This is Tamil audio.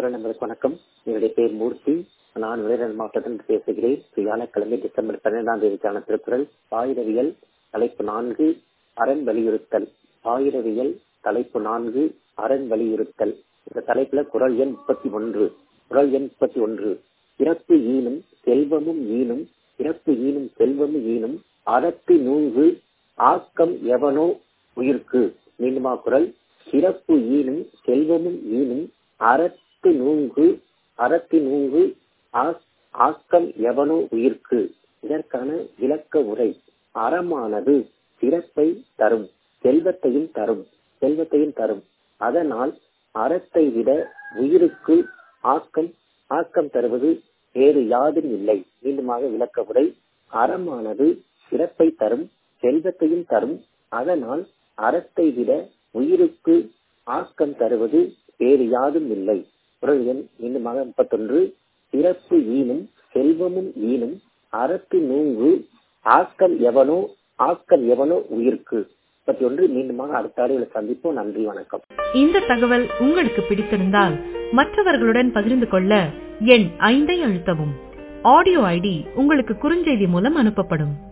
நண்பர்களுக்கு வணக்கம் என்னுடைய பேர் மூர்த்தி நான் விளையாடு மாவட்டத்தில் பேசுகிறேன் வியாழக்கிழமை டிசம்பர் பன்னிரெண்டாம் தேதிக்கான திருக்குறள் ஆயுதவியல் தலைப்பு நான்கு அரண் வலியுறுத்தல் ஆயுதவியல் தலைப்பு நான்கு அரண் வலியுறுத்தல் இந்த தலைப்புல குரல் எண் முப்பத்தி ஒன்று குரல் எண் முப்பத்தி ஒன்று பிறப்பு ஈனும் செல்வமும் ஈனும் பிறப்பு ஈனும் செல்வமும் ஈனும் அறத்து நூங்கு ஆக்கம் எவனோ உயிர்க்கு மீண்டுமா குரல் சிறப்பு ஈனும் செல்வமும் ஈனும் அறத்து நூங்கு அறத்தி நூங்கு ஆக்கம் எவனோ உயிர்க்கு இதற்கான விளக்க உரை அறமானது சிறப்பை தரும் செல்வத்தையும் தரும் செல்வத்தையும் தரும் அதனால் அறத்தை விட உயிருக்கு ஆக்கம் ஆக்கம் தருவது வேறு யாதும் இல்லை மீண்டுமாக விளக்க உரை அறமானது சிறப்பை தரும் செல்வத்தையும் தரும் அதனால் அறத்தை விட உயிருக்கு ஆக்கம் தருவது வேறு யாதும் இல்லை குரல் எண் மீண்டுமாக முப்பத்தொன்று சிறப்பு ஈனும் செல்வமும் ஈனும் அறத்து நூங்கு ஆக்கம் எவனோ ஆக்கம் எவனோ உயிர்க்கு முப்பத்தி ஒன்று மீண்டுமாக அடுத்த ஆடியோல சந்திப்போம் நன்றி வணக்கம் இந்த தகவல் உங்களுக்கு பிடித்திருந்தால் மற்றவர்களுடன் பகிர்ந்து கொள்ள எண் ஐந்தை அழுத்தவும் ஆடியோ ஐடி உங்களுக்கு குறுஞ்செய்தி மூலம் அனுப்பப்படும்